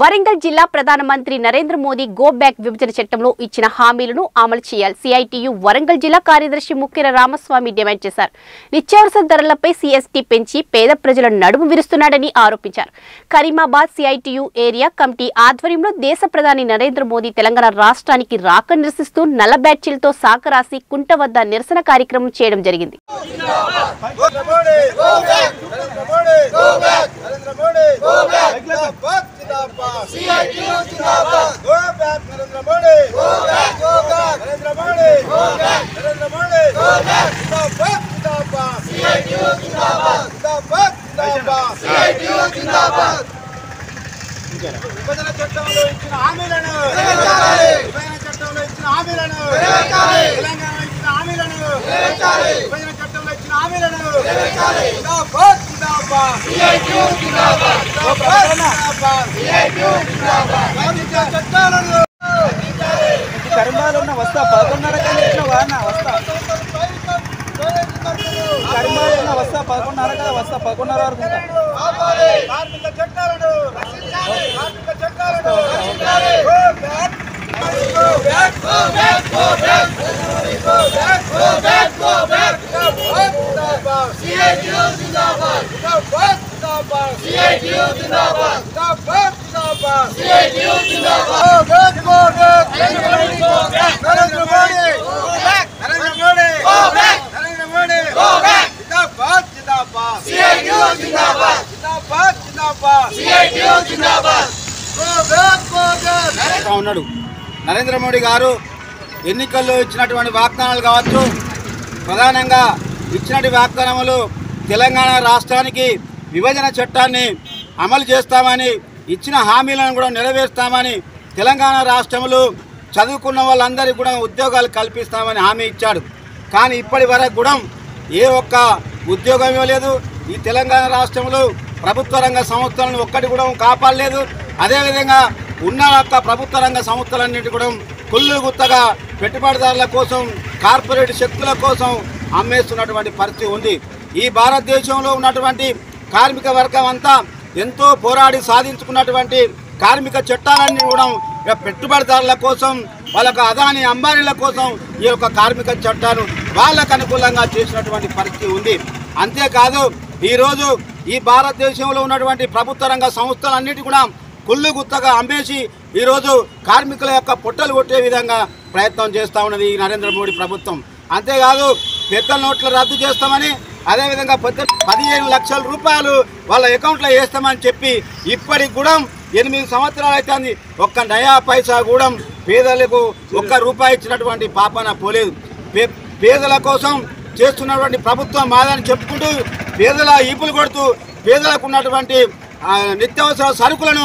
వరంగల్ జిల్లా ప్రధానమంత్రి Narendra Modi go back విభజన చట్టంలో ఇచ్చిన హామీలను అమలు చేయాలి సిఐటియు వరంగల్ జిల్లా కార్యదర్శి ముఖ్యర రామస్వామి డిమాండ్ చేశారు నిత్యావసర ధరలపై సిఎస్టీ పెంచి పేద ప్రజల నడుము విరుస్తున్నాడని ఆరోపించారు కరీమాబాద్ సిఐటియు ఏరియా కమిటీ ఆధ్వర్యంలో దేశ ప్రధాని నరేంద్ర మోదీ తెలంగాణ రాష్ట్రానికి రాక నిరసిస్తూ నల్ల బ్యాడ్జీలతో సాకరాసి కుంట వద్ద నిరసన కార్యక్రమం చేయడం జరిగింది Narendra Modi go back Narendra Modi go back Narendra Modi go back జిందాబాద్ జిందాబాద్ సిఐటియు జిందాబాద్ go back Narendra Modi go back go back Narendra Modi go back Narendra Modi go back జిందాబాద్ జిందాబాద్ సిఐటియు జిందాబాద్ జిందాబాద్ జిందాబాద్ సిఐటియు జిందాబాద్ విభజన చట్టంలో ఇచ్చిన హామీలను విభజన చట్టంలో ఇచ్చిన హామీలను తెలంగాణ ఇచ్చిన హామీలను విభజన చట్టంలో ఇచ్చిన హామీలను జిందాబాద్ జిందాబాద్ జిందాబాద్ జిందాబాద్ విభజన చట్టాలను కరిమాలు ఉన్న వస్తా పదకొండున్నర కన్నా ఇచ్చినావా అన్న వస్తా కరిమాలు ఉన్న వస్తా పదకొండున్నర కదా వస్తా పదకొండున్నర వరకు ఉంటా కాపాడే కార్మిక చట్టాలను కార్మిక చట్టాలను go back go back go back go back go back go back go back జిందాబాద్ సిఐటియు జిందాబాద్ జిందాబాద్ జిందాబాద్ సిఐటియు జిందాబాద్ జిందాబాద్ జిందాబాద్ సిఐటియు జిందాబాద్ go back go back Narendra Modi go back Narendra Modi go back Narendra Modi go back జిందాబాద్ జిందాబాద్ సిఐటియు జిందాబాద్ జిందాబాద్ జిందాబాద్ సిఐటియు జిందాబాద్ గో బ్యాక్ గో బ్యాక్ చేస్తా ఉన్నాడు నరేంద్ర మోడీ గారు ఎన్నికల్లో ఇచ్చినటువంటి వాగ్దానాలు కావచ్చు ప్రధానంగా ఇచ్చినటువంటి వాగ్దానములు తెలంగాణ రాష్ట్రానికి విభజన చట్టాన్ని అమలు చేస్తామని ఇచ్చిన హామీలను కూడా నెరవేరుస్తామని తెలంగాణ రాష్ట్రంలో చదువుకున్న వాళ్ళందరికీ కూడా ఉద్యోగాలు కల్పిస్తామని హామీ ఇచ్చాడు కానీ ఇప్పటి వరకు కూడా ఏ ఒక్క ఉద్యోగం ఇవ్వలేదు ఈ తెలంగాణ రాష్ట్రంలో ప్రభుత్వ రంగ సంస్థలను ఒక్కటి కూడా కాపాడలేదు అదేవిధంగా ఉన్న యొక్క ప్రభుత్వ రంగ సంస్థలన్నిటి కూడా కుళ్ళు గుత్తగా పెట్టుబడిదారుల కోసం కార్పొరేట్ శక్తుల కోసం అమ్మేస్తున్నటువంటి పరిస్థితి ఉంది ఈ భారతదేశంలో ఉన్నటువంటి కార్మిక వర్గం అంతా ఎంతో పోరాడి సాధించుకున్నటువంటి కార్మిక చట్టాలన్నీ కూడా ఇక పెట్టుబడిదారుల కోసం వాళ్ళకు అదాని అంబానీల కోసం ఈ యొక్క కార్మిక చట్టాలు వాళ్ళకు అనుకూలంగా చేసినటువంటి పరిస్థితి ఉంది అంతేకాదు ఈరోజు ఈ భారతదేశంలో ఉన్నటువంటి ప్రభుత్వ రంగ సంస్థలన్నిటి కూడా కుళ్ళు గుత్తగా అమ్మేసి ఈరోజు కార్మికుల యొక్క పొట్టలు కొట్టే విధంగా ప్రయత్నం చేస్తూ ఉన్నది ఈ నరేంద్ర మోడీ ప్రభుత్వం అంతేకాదు పెద్ద నోట్ల రద్దు చేస్తామని అదేవిధంగా పెద్ద పదిహేను లక్షల రూపాయలు వాళ్ళ అకౌంట్లో వేస్తామని చెప్పి ఇప్పటికి కూడా ఎనిమిది సంవత్సరాలు అవుతుంది ఒక్క నయా పైసా కూడా పేదలకు ఒక్క రూపాయి ఇచ్చినటువంటి పాపన పోలేదు పే- పేదల కోసం చేస్తున్నటువంటి ప్రభుత్వం మాదని చెప్పుకుంటూ పేదల ఈపులు కొడుతూ పేదలకు ఉన్నటువంటి ఆ, నిత్యావసర సరుకులను